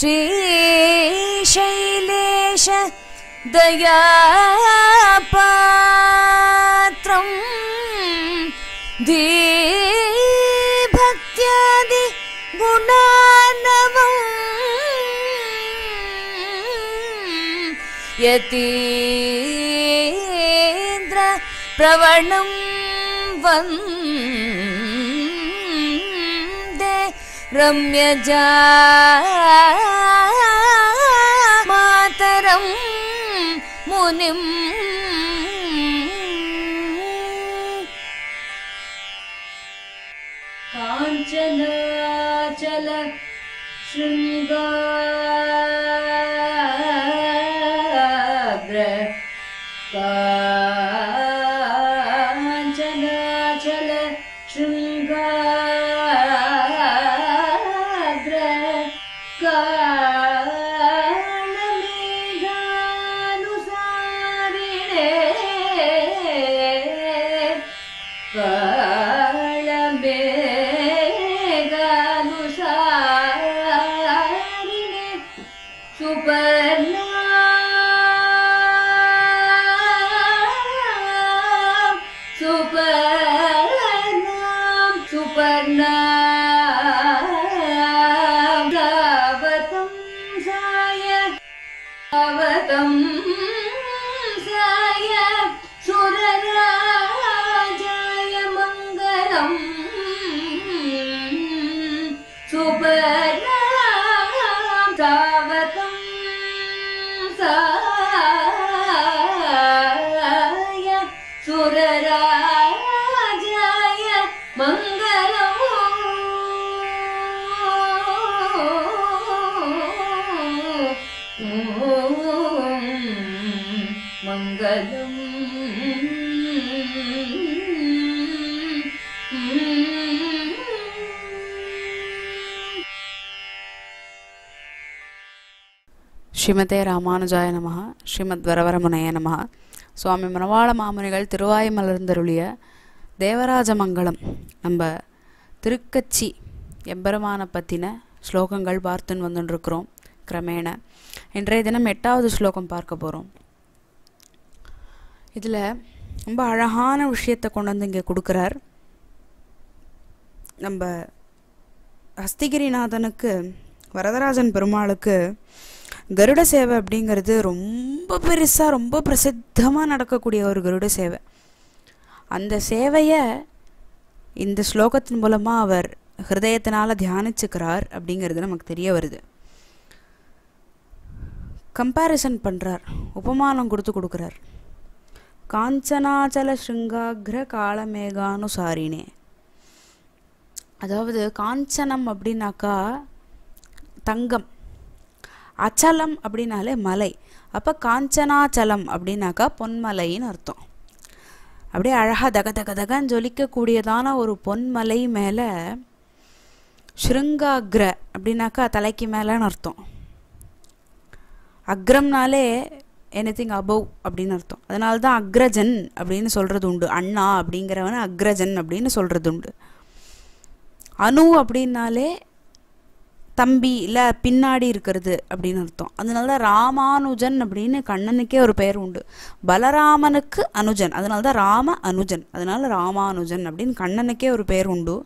श्रीशैलेश दयापात्रं धीभक्त्यादि गुणानवम् यतीन्द्र प्रवणं वन्दे रम्यजा मातरं मुनिम् काञ्चनाचल शृङ्गाग्र काञ्चनाचल शृङ्गाग्र कालमेघानुसारिणे कालमेघानुसारिणे सुपर्णा सुपर्णा सुपर्णा दावतं साय दावतं साय सुरराजाय मङ्गलम् सुपर्णा दावतं साय सुरराजाय मङ्गलम् ஸ்ரீமதே ராமானுஜாய நமः ஸ்ரீமத் வரவரமுனைய நமः சுவாமி மணவாள மாமுனிகள் திருவாய் மலர்ந்தருளிய தேவராஜ மங்களம் நம்ம திருக்கச்சி எம்பெருமானை பற்றின ஸ்லோகங்கள் பார்த்துன்னு வந்துட்டுருக்குறோம் கிரமேண இன்றைய தினம் எட்டாவது ஸ்லோகம் பார்க்க போகிறோம் இதில் ரொம்ப அழகான விஷயத்தை கொண்டு வந்து இங்கே கொடுக்குறார் நம்ம ஹஸ்திகிரிநாதனுக்கு வரதராஜன் பெருமாளுக்கு கருட சேவை அப்படிங்கிறது ரொம்ப பெருசாக ரொம்ப பிரசித்தமாக நடக்கக்கூடிய ஒரு கருட சேவை அந்த சேவையை இந்த ஸ்லோகத்தின் மூலமாக அவர் ஹிருதயத்தினால் தியானிச்சுக்கிறார் அப்படிங்கிறது நமக்கு தெரிய வருது கம்பேரிசன் பண்ணுறார் உபமானம் கொடுத்து கொடுக்குறார் காஞ்சனாச்சல ஸ்ருங்காக்ர காலமேகானுசாரினே அதாவது காஞ்சனம் அப்படின்னாக்கா தங்கம் அச்சலம் அப்படின்னாலே மலை அப்போ காஞ்சனாச்சலம் அப்படின்னாக்கா பொன்மலைன்னு அர்த்தம் அப்படியே அழகாக தக தக தகன்னு ஜொலிக்கக்கூடியதான ஒரு பொன்மலை மேலே ஸ்ருங்காக்ர அப்படின்னாக்கா தலைக்கு மேலேன்னு அர்த்தம் அக்ரம்னாலே எனிதிங் அபவ் அப்படின்னு அர்த்தம் அதனால தான் அக்ரஜன் அப்படின்னு சொல்கிறது உண்டு அண்ணா அப்படிங்கிறவன அக்ரஜன் அப்படின்னு சொல்கிறது உண்டு அணு அப்படின்னாலே தம்பி இல்லை பின்னாடி இருக்கிறது அப்படின்னு அர்த்தம் அதனால தான் ராமானுஜன் அப்படின்னு கண்ணனுக்கே ஒரு பெயர் உண்டு பலராமனுக்கு அனுஜன் அதனால தான் ராம அனுஜன் அதனால ராமானுஜன் அப்படின்னு கண்ணனுக்கே ஒரு பெயர் உண்டு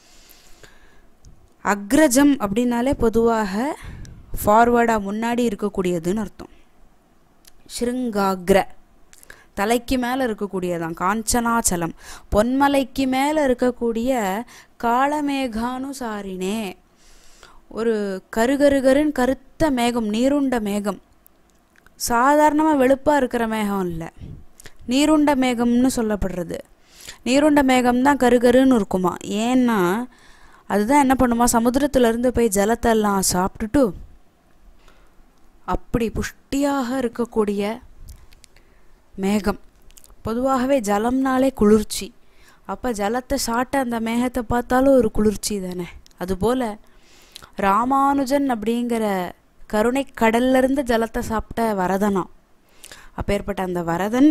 அக்ரஜம் அப்படின்னாலே பொதுவாக ஃபார்வர்டாக முன்னாடி இருக்கக்கூடியதுன்னு அர்த்தம் ஸ்ருங்காக்ர தலைக்கு மேலே இருக்கக்கூடியதான் காஞ்சனாச்சலம் பொன்மலைக்கு மேலே இருக்கக்கூடிய காளமேகானுசாரினே ஒரு கருகருகருன்னு கருத்த மேகம் நீருண்ட மேகம் சாதாரணமாக வெளுப்பாக இருக்கிற மேகம் இல்லை நீருண்ட மேகம்னு சொல்லப்படுறது நீருண்ட மேகம் தான் கருகருன்னு இருக்குமா ஏன்னா அதுதான் என்ன பண்ணுமா சமுத்திரத்துலேருந்து போய் ஜலத்தெல்லாம் சாப்பிட்டுட்டு அப்படி புஷ்டியாக இருக்கக்கூடிய மேகம் பொதுவாகவே ஜலம்னாலே குளிர்ச்சி அப்போ ஜலத்தை சாட்ட அந்த மேகத்தை பார்த்தாலும் ஒரு குளிர்ச்சி தானே அதுபோல் ராமானுஜன் அப்படிங்கிற கருணை கடல்ல இருந்து ஜலத்தை சாப்பிட்ட வரதனாம் அப்பேற்பட்ட அந்த வரதன்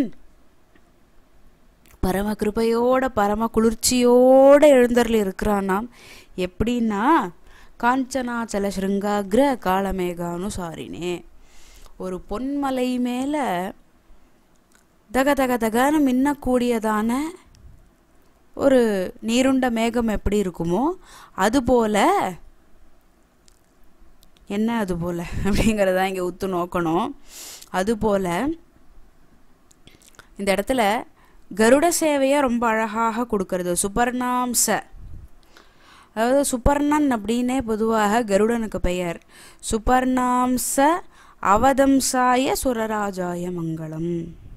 பரம கிருபையோட பரம குளிர்ச்சியோட எழுந்தருள் இருக்கிறானாம் எப்படின்னா காஞ்சனாச்சல ஸ்ருங்காக்ர காலமேகானுசாரினே ஒரு பொன்மலை மேலே தக தக தகன்னு மின்னக்கூடியதான ஒரு நீருண்ட மேகம் எப்படி இருக்குமோ அதுபோல என்ன அதுபோல அப்படிங்கிறத இங்கே உத்து நோக்கணும் அதுபோல இந்த இடத்துல கருட சேவையை ரொம்ப அழகாக கொடுக்கறது சுபர்ணாம்ச அதாவது சுபர்ணன் அப்படின்னே பொதுவாக கருடனுக்கு பெயர் சுபர்ணாம்ச அவதம்சாய சுரராஜாய மங்களம்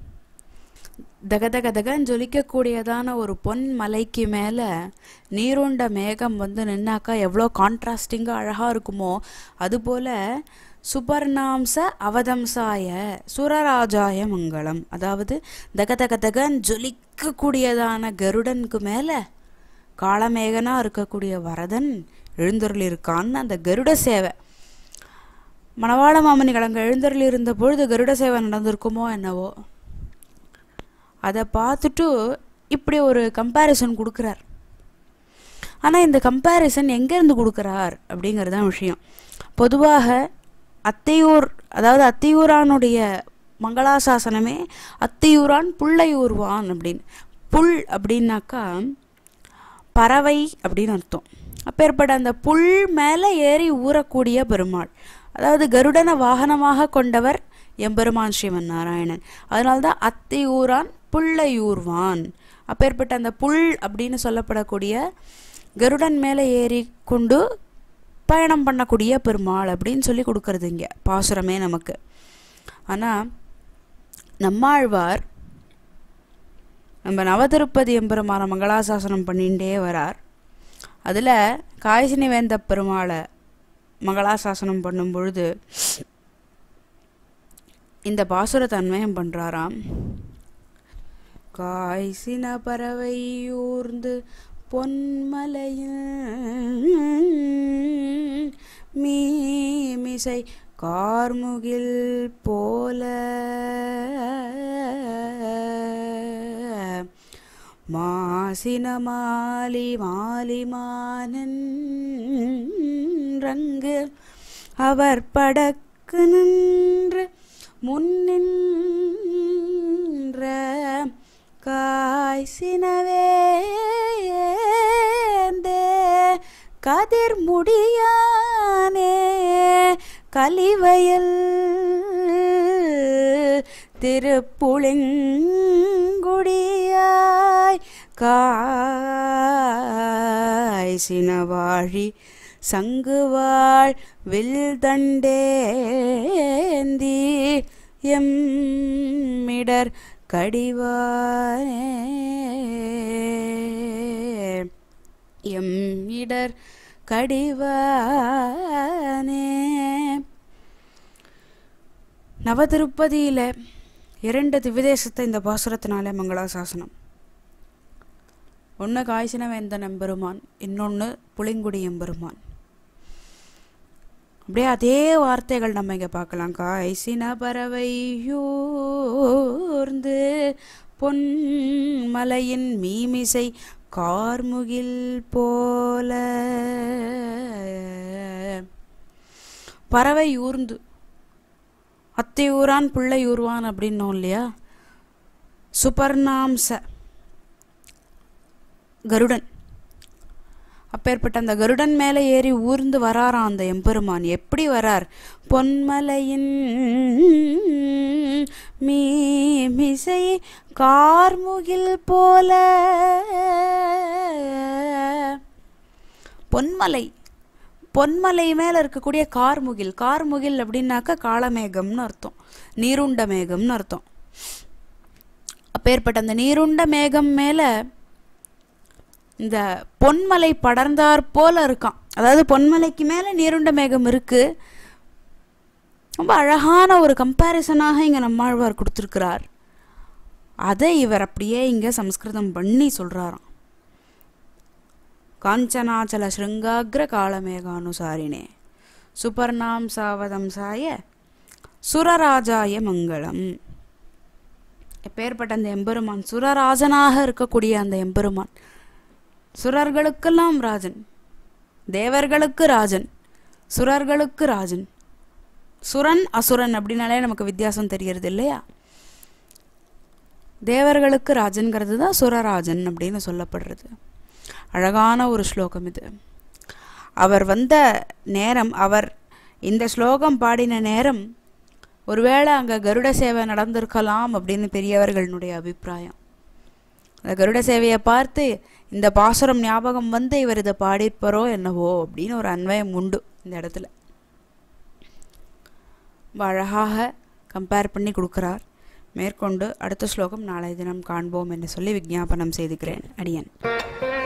தகதக தகன்னு ஜொலிக்கக்கூடியதான ஒரு பொன் மலைக்கு மேலே நீருண்ட மேகம் வந்து நின்னாக்கா எவ்வளோ கான்ட்ராஸ்டிங்காக அழகாக இருக்குமோ அதுபோல் சுபர்ணாம்ச அவதம்சாய சுரராஜாய மங்களம் அதாவது தக தக தகன் ஜொலிக்கக்கூடியதான கருடனுக்கு மேலே காளமேகனாக இருக்கக்கூடிய வரதன் எழுந்தருள் இருக்கான்னு அந்த கருட சேவை மணவாள மாமனிகள் அங்கே எழுந்தருள் இருந்த பொழுது கருட சேவை நடந்திருக்குமோ என்னவோ அதை பார்த்துட்டு இப்படி ஒரு கம்பேரிசன் கொடுக்குறார் ஆனால் இந்த கம்பேரிசன் எங்கேருந்து கொடுக்குறார் அப்படிங்கிறது தான் விஷயம் பொதுவாக அத்தையூர் அதாவது அத்தையூரானுடைய மங்களாசாசனமே அத்தையூரான் புள்ளையூர்வான் அப்படின்னு புல் அப்படின்னாக்கா பறவை அப்படின்னு அர்த்தம் அப்பேற்பட்ட அந்த புல் மேலே ஏறி ஊறக்கூடிய பெருமாள் அதாவது கருடனை வாகனமாக கொண்டவர் எம்பெருமான் ஸ்ரீமன் நாராயணன் அதனால்தான் அத்தியூரான் புள்ளையூர்வான் அப்பேற்பட்ட அந்த புல் அப்படின்னு சொல்லப்படக்கூடிய கருடன் மேலே ஏறி கொண்டு பயணம் பண்ணக்கூடிய பெருமாள் அப்படின்னு சொல்லி கொடுக்கறது இங்கே பாசுரமே நமக்கு ஆனால் நம்மாழ்வார் நம்ம நவதிருப்பதி எம்பெருமான மங்களாசாசனம் பண்ணிகிட்டே வரார் அதில் காய்ச்சினி வேந்த பெருமாளை மங்களாசாசனம் பண்ணும் பொழுது இந்த பாசுரத்தை அன்வயம் பண்ணுறாராம் காய்சின பறவை ஊர்ந்து பொன்மலையில் மீமிசை கார்முகில் போல மாசின மாலி மாலிமானன் ரங்கு அவர் படக்கு நின்று முன்னின்ற காய்சினவே கதிர் முடியானே கலிவயல் திருப்புளிங்குடியாய் காய் சினவாழி சங்குவாள் வில் தண்டேந்தி எம்மிடர் கடிவானே எம்மிடர் கடிவானே நவதிருப்பதியில் இரண்டு திவிதேசத்தை இந்த பாசுரத்தினாலே மங்களாசாசனம் ஒன்று காய்ச்சின வேந்தன் எம்பெருமான் இன்னொன்று புளிங்குடி எம்பெருமான் அப்படியே அதே வார்த்தைகள் நம்ம இங்கே பார்க்கலாம் காய்ச்சின பறவையூர்ந்து பொன் மலையின் மீமிசை கார்முகில் போல பறவை ஊர்ந்து அத்தை ஊரான் பிள்ளை ஊர்வான் அப்படின்னோம் இல்லையா சுபர்ணாம்ச கருடன் அப்பேற்பட்ட அந்த கருடன் மேலே ஏறி ஊர்ந்து வராராம் அந்த எம்பெருமான் எப்படி வரார் பொன்மலையின் மீமிசை கார்முகில் போல பொன்மலை பொன்மலை மேலே இருக்கக்கூடிய கார்முகில் கார்முகில் அப்படின்னாக்கா காளமேகம்னு அர்த்தம் நீருண்ட மேகம்னு அர்த்தம் அப்பேற்பட்ட அந்த நீருண்ட மேகம் மேலே இந்த பொன்மலை படர்ந்தாற் போல இருக்கான் அதாவது பொன்மலைக்கு மேலே நீருண்ட மேகம் இருக்கு ரொம்ப அழகான ஒரு கம்பேரிசனாக இங்கே நம்மாழ்வார் கொடுத்துருக்கிறார் அதை இவர் அப்படியே இங்கே சம்ஸ்கிருதம் பண்ணி சொல்கிறாராம் காஞ்சனாச்சல ஸ்ருங்காகிர காலமேகானுசாரினே சுபர்ணாம் சாவதம்சாய சுரராஜாய மங்களம் எப்பேற்பட்ட அந்த எம்பெருமான் சுரராஜனாக இருக்கக்கூடிய அந்த எம்பெருமான் சுரர்களுக்கெல்லாம் ராஜன் தேவர்களுக்கு ராஜன் சுரர்களுக்கு ராஜன் சுரன் அசுரன் அப்படின்னாலே நமக்கு வித்தியாசம் தெரியறது இல்லையா தேவர்களுக்கு ராஜன்கிறது தான் சுரராஜன் அப்படின்னு சொல்லப்படுறது அழகான ஒரு ஸ்லோகம் இது அவர் வந்த நேரம் அவர் இந்த ஸ்லோகம் பாடின நேரம் ஒருவேளை அங்கே கருட சேவை நடந்திருக்கலாம் அப்படின்னு பெரியவர்களுடைய அபிப்பிராயம் அந்த கருட சேவையை பார்த்து இந்த பாசுரம் ஞாபகம் வந்து இவர் இதை பாடியிருப்பாரோ என்னவோ அப்படின்னு ஒரு அன்வயம் உண்டு இந்த இடத்துல ரொம்ப அழகாக கம்பேர் பண்ணி கொடுக்குறார் மேற்கொண்டு அடுத்த ஸ்லோகம் நாளை தினம் காண்போம் என்று சொல்லி விஜாபனம் செய்துக்கிறேன் அடியன்